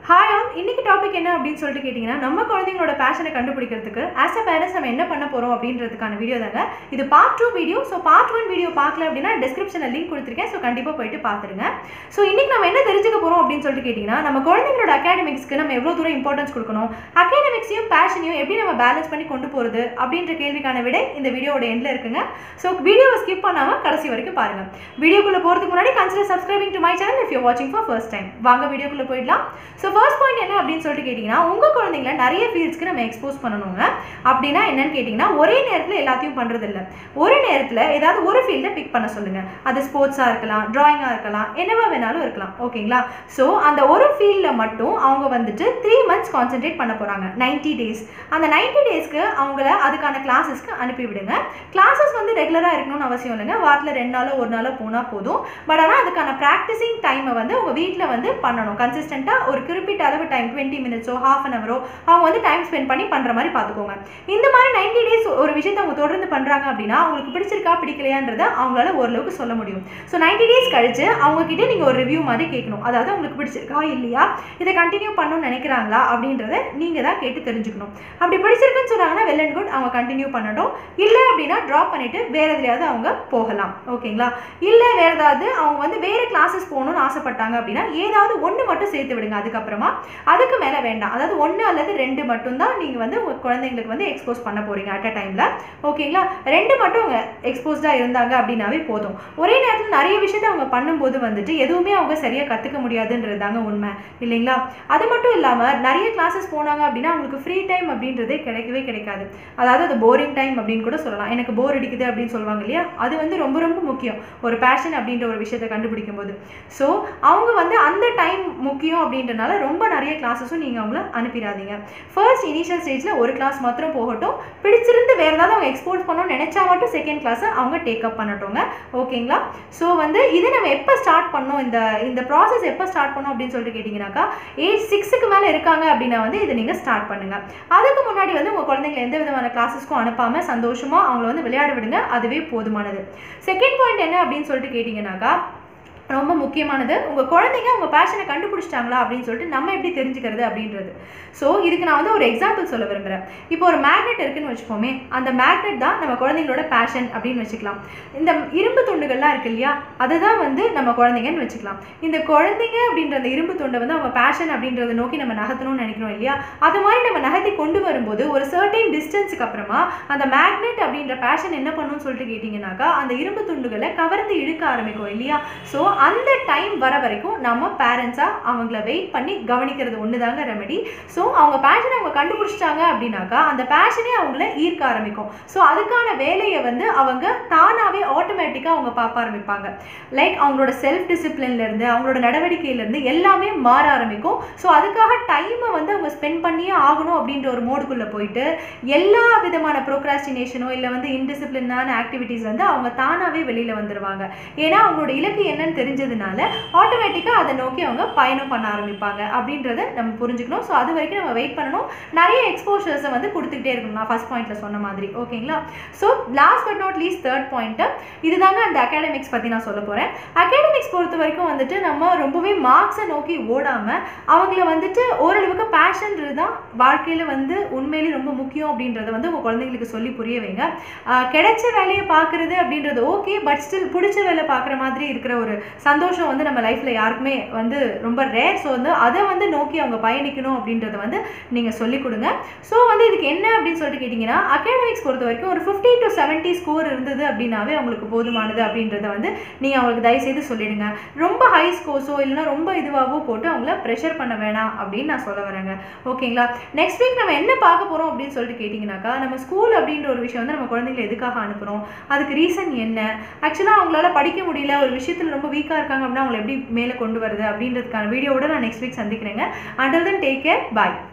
hi all இன்னைக்கு topic என்ன அப்படின்னு சொல்லிட்டு கேட்டிங்கன்னா நம்ம குழந்தைங்களோட பேஷனை கண்டுபிடிக்கிறதுக்கு ஆஸ் அ பேரண்ட்ஸ் நம்ம என்ன பண்ண போகிறோம் அப்படின்றதுக்கான வீடியோ தாங்க இது part two video so part one video பார்க்கல அப்படின்னா டிஸ்கிரிப்ஷனில் லிங்க் கொடுத்துருக்கேன் ஸோ கண்டிப்பாக போயிட்டு பார்த்துருங்க ஸோ இன்னைக்கு நம்ம என்ன தெரிஞ்சுக்க போகிறோம் அப்படின்னு சொல்லிட்டு கேட்டிங்கன்னா நம்ம குழந்தைங்களோட அகாடமிக்ஸ்க்கு நம்ம எவ்வளோ தூரம் இம்பார்ட்டன்ஸ் கொடுக்கணும் அகாடமிக்ஸையும் பேஷனையும் எப்படி நம்ம பேலன்ஸ் பண்ணி கொண்டு போகிறது அப்படின்ற கேள்விக்கான விடை இந்த வீடியோவோட எண்டில் இருக்குங்க ஸோ வீடியோவை ஸ்கிப் பண்ணாமல் கடைசி வரைக்கும் பாருங்கள் வீடியோக்குள்ளே போகிறதுக்கு முன்னாடி consider subscribing to my channel if you வாட்சிங் ஃபார் ஃபர்ஸ்ட் டைம் வாங்க வீடியோக்குள்ளே போயிடலாம் ஸோ ஃபர்ஸ்ட் பாயிண்ட் என்ன அப்படின்னு சொல்லிட்டு கேட்டிங்கன்னா உங்கள் குழந்தைங்கள நிறைய ஃபீல்ட்ஸ்க்கு நம்ம எக்ஸ்போஸ் பண்ணணுங்க அப்படின்னா என்னன்னு கேட்டிங்கன்னா ஒரே நேரத்தில் எல்லாத்தையும் பண்ணுறது இல்லை ஒரு நேரத்தில் ஏதாவது ஒரு ஃபீல்டை பிக் பண்ண சொல்லுங்கள் அது ஸ்போர்ட்ஸாக இருக்கலாம் ட்ராயிங்காக இருக்கலாம் என்னவா வேணாலும் இருக்கலாம் ஓகேங்களா ஸோ அந்த ஒரு ஃபீல்டில் மட்டும் அவங்க வந்துட்டு த்ரீ மந்த்ஸ் கான்சென்ட்ரேட் பண்ண போகிறாங்க 90 டேஸ் அந்த 90 டேஸ்க்கு அவங்கள அதுக்கான கிளாஸஸ்க்கு அனுப்பி விடுங்க கிளாஸஸ் வந்து ரெகுலராக இருக்கணும்னு அவசியம் இல்லைங்க வாரத்தில் ரெண்டு நாளோ ஒரு நாளோ போனால் போதும் பட் ஆனால் அதுக்கான ப்ராக்டிசிங் டைமை வந்து உங்கள் வீட்டில் வந்து பண்ணணும் கன்சிஸ்டண்ட்டாக ஒரு குறிப்பிட்ட அளவு டைம் டுவெண்ட்டி மினிட்ஸோ ஹாஃப் அன் ஹவரோ அவங்க வந்து டைம் ஸ்பெண்ட் பண்ணி பண்ணுற மாதிரி பார்த்துக்கோங்க இந்த மாதிரி 90 டேஸ் ஒரு விஷயத்தை அவங்க தொடர்ந்து பண்ணுறாங்க அப்படின்னா அவங்களுக்கு பிடிச்சிருக்கா பிடிக்கலையான்றதை அவங்களால ஓரளவுக்கு சொல்ல முடியும் ஸோ 90 டேஸ் கழிச்சு அவங்க கிட்ட நீங்கள் ஒரு ரிவ்யூ மாதிரி கேட்கணும் அதாவது அவங்களுக்கு பிடிச்சிருக்கா இல்லையா இதை கண்டினியூ பண்ணணும்னு நினைக்கிறாங்களா அப்படின்றத நீங்கள் தான் கேட்டு தெரிஞ்சுக்கணும் அப்படி பிடிச்சிருக்குன்னு சொன்னாங்கன்னா வெல் அண்ட் குட் அவங்க கண்டினியூ பண்ணட்டும் இல்லை அப்படின்னா ட்ராப் பண்ணிட்டு வேற எதுலையாவது அவங்க போகலாம் ஓகேங்களா இல்லை வேற ஏதாவது அவங்க வந்து வேற கிளாஸஸ் போகணும்னு ஆசைப்பட்டாங்க அப்படின்னா ஏதாவது ஒன்று மட்டும் சேர்த்து விடுங்க அதுக்கப்புறமா அதுக்கு மேலே வேண்டாம் அதாவது ஒன்று அல்லது ரெண்டு மட்டும்தான் நீங்கள் வந்து உங்கள் குழந்தைங்களுக்கு வந்து எக்ஸ்போஸ் பண்ண போகிறீங்க அட் அ டைமில் ஓகேங்களா ரெண்டு மட்டும் அவங்க எக்ஸ்போஸ்டாக இருந்தாங்க அப்படின்னாவே போதும் ஒரே நேரத்தில் நிறைய விஷயத்தை அவங்க பண்ணும்போது வந்துட்டு எதுவுமே அவங்க சரியாக கற்றுக்க முடியாதுன்றது தாங்க உண்மை இல்லைங்களா அது மட்டும் இல்லாமல் நிறைய கிளாஸஸ் போனாங்க அப்படின்னா அவங்களுக்கு ஃப்ரீ டைம் அப்படின்றதே கிடைக்கவே கிடைக்காது அதாவது அது போரிங் டைம் அப்படின்னு கூட சொல்லலாம் எனக்கு போர் அடிக்குது அப்படின்னு சொல்லுவாங்க இல்லையா அது வந்து ரொம்ப ரொம்ப முக்கியம் ஒரு பேஷன் அப்படின்ற ஒரு விஷயத்தை கண்டுபிடிக்கும் போது ஸோ அவங்க வந்து அந்த டைம் முக்கியம் அப்படின்றனால ரொம்ப நிறைய கிளாஸஸும் நீங்கள் அவங்கள அனுப்பிடாதீங்க ஃபர்ஸ்ட் இனிஷியல் ஸ்டேஜில் ஒரு கிளாஸ் மாத்திரம் போகட்டும் பிடிச்சிருந்து வேறு ஏதாவது அவங்க எக்ஸ்போர்ட் பண்ணணும்னு நினச்சா மட்டும் செகண்ட் கிளாஸை அவங்க டேக்அப் பண்ணட்டோங்க ஓகேங்களா ஸோ வந்து இது நம்ம எப்போ ஸ்டார்ட் பண்ணோம் இந்த இந்த ப்ராசஸ் எப்போ ஸ்டார்ட் பண்ணோம் அப்படின்னு சொல்லிட்டு கேட்டிங்கனாக்கா ஏஜ் சிக்ஸுக்கு மேலே இருக்காங்க அப்படின்னா வந்து இதை நீங்கள் ஸ்டார்ட் பண்ணுங்கள் அதுக்கு முன்னாடி வந்து உங்கள் குழந்தைங்களை எந்த விதமான கிளாஸஸ்க்கும் அனுப்பாமல் சந்தோஷமாக அவங்கள வந்து விளையாட விடுங்க அதுவே போதுமானது செகண்ட் பாயிண்ட் என்ன அப்படின்னு சொல்லிட்டு கேட்டிங்கனாக்கா ரொம்ப முக்கியமானது உங்கள் குழந்தைங்க உங்கள் பேஷனை கண்டுபிடிச்சிட்டாங்களா அப்படின்னு சொல்லிட்டு நம்ம எப்படி தெரிஞ்சுக்கிறது அப்படின்றது ஸோ இதுக்கு நான் வந்து ஒரு எக்ஸாம்பிள் சொல்ல விரும்புகிறேன் இப்போ ஒரு மேக்னெட் இருக்குன்னு வச்சுப்போமே அந்த மேக்னெட் தான் நம்ம குழந்தைங்களோட பேஷன் அப்படின்னு வச்சுக்கலாம் இந்த இரும்பு துண்டுகள்லாம் இருக்கு இல்லையா அதை தான் வந்து நம்ம குழந்தைங்கன்னு வச்சுக்கலாம் இந்த குழந்தைங்க அப்படின்ற அந்த இரும்பு துண்டை வந்து அவங்க பேஷன் அப்படின்றத நோக்கி நம்ம நகர்த்தணும்னு நினைக்கிறோம் இல்லையா அது மாதிரி நம்ம நகர்த்தி கொண்டு வரும்போது ஒரு சர்டைன் டிஸ்டன்ஸுக்கு அப்புறமா அந்த மேக்னெட் அப்படின்ற பேஷன் என்ன பண்ணுன்னு சொல்லிட்டு கேட்டிங்கனாக்கா அந்த இரும்பு துண்டுகளை கவர்ந்து இழுக்க ஆரம்பிக்கும் இல்லையா ஸோ அந்த டைம் வர வரைக்கும் நம்ம பேரண்ட்ஸாக அவங்கள வெயிட் பண்ணி கவனிக்கிறது ஒன்று தாங்க ரெமெடி ஸோ அவங்க பேஷனை அவங்க கண்டுபிடிச்சிட்டாங்க அப்படின்னாக்கா அந்த பேஷனே அவங்கள ஈர்க்க ஆரம்பிக்கும் ஸோ அதுக்கான வேலையை வந்து அவங்க தானாகவே ஆட்டோமேட்டிக்காக அவங்க பார்க்க ஆரம்பிப்பாங்க லைக் அவங்களோட செல்ஃப் டிசிப்ளின்லேருந்து அவங்களோட நடவடிக்கையிலேருந்து எல்லாமே மாற ஆரம்பிக்கும் ஸோ அதுக்காக டைமை வந்து அவங்க ஸ்பெண்ட் பண்ணியே ஆகணும் அப்படின்ற ஒரு மோடுக்குள்ளே போயிட்டு எல்லா விதமான ப்ரோக்ராஸ்டினேஷனோ இல்லை வந்து இன்டிசிப்ளினான ஆக்டிவிட்டீஸ் வந்து அவங்க தானாகவே வெளியில் வந்துடுவாங்க ஏன்னா அவங்களோட இலக்கு என்னன்னு தெரிஞ்சதுனால ஆட்டோமேட்டிக்காக அதை நோக்கி அவங்க பயணம் பண்ண ஆரம்பிப்பாங்க அப்படின்றத நம்ம புரிஞ்சுக்கணும் ஸோ அது வரைக்கும் நம்ம வெயிட் பண்ணணும் நிறைய எக்ஸ்போஷர்ஸை வந்து கொடுத்துக்கிட்டே இருக்கணும் நான் ஃபஸ்ட் பாயிண்ட்டில் சொன்ன மாதிரி ஓகேங்களா so last but not least third point இதுதாங்க அந்த அகாடமிக்ஸ் பற்றி நான் சொல்ல போகிறேன் அகாடமிக்ஸ் பொறுத்த வரைக்கும் வந்துட்டு நம்ம ரொம்பவே மார்க்ஸை நோக்கி ஓடாமல் அவங்கள வந்துட்டு ஓரளவுக்கு பேஷன்றது தான் வாழ்க்கையில் வந்து உண்மையிலேயே ரொம்ப முக்கியம் அப்படின்றத வந்து உங்கள் குழந்தைங்களுக்கு சொல்லி புரிய வைங்க ஆஹ் கிடைச்ச வேலையை பார்க்குறது அப்படின்றது ஓகே பட் ஸ்டில் பிடிச்ச வேலை பார்க்குற மாதிரி இருக்கிற ஒரு சந்தோஷம் வந்து நம்ம லைஃப்பில் யாருக்குமே வந்து ரொம்ப ரேர் ஸோ வந்து அதை வந்து நோக்கி அவங்க பயணிக்கணும் அப்படின்றத வந்து நீங்கள் சொல்லிக் கொடுங்க ஸோ வந்து இதுக்கு என்ன அப்படின்னு சொல்லிட்டு கேட்டிங்கன்னா அகாடமிக்ஸ் பொறுத்த வரைக்கும் ஒரு ஃபிஃப்டி டு செவன்ட்டி ஸ்கோர் இருந்தது அப்படின்னாவே அவங்களுக்கு போதுமானது அப்படின்றத வந்து நீங்கள் அவங்களுக்கு தயவுசெய்து சொல்லிடுங்க ரொம்ப ஹை ஸ்கோர்ஸோ இல்லைன்னா ரொம்ப இதுவாகவோ போட்டு அவங்கள ப்ரெஷர் பண்ண வேணாம் அப்படின்னு நான் சொல்ல வரேங்க ஓகேங்களா நெக்ஸ்ட் வீக் நம்ம என்ன பார்க்க போகிறோம் அப்படின்னு சொல்லிட்டு கேட்டிங்கனாக்கா நம்ம ஸ்கூல் அப்படின்ற ஒரு விஷயம் வந்து நம்ம குழந்தைங்களை எதுக்காக அனுப்புகிறோம் அதுக்கு ரீசன் என்ன ஆக்சுவலாக அவங்களால படிக்க முடியல ஒரு விஷயத்தில் ரொம்ப வீக்காக இருக்காங்க அப்படின்னா அவங்களை எப்படி மேலே கொண்டு வருது அப்படின்றதுக்கான வீடியோவோட நான் நெக்ஸ்ட் வீக் சந்திக்கிறேங்க அண்டர் தென் டேக் கேர் பாய்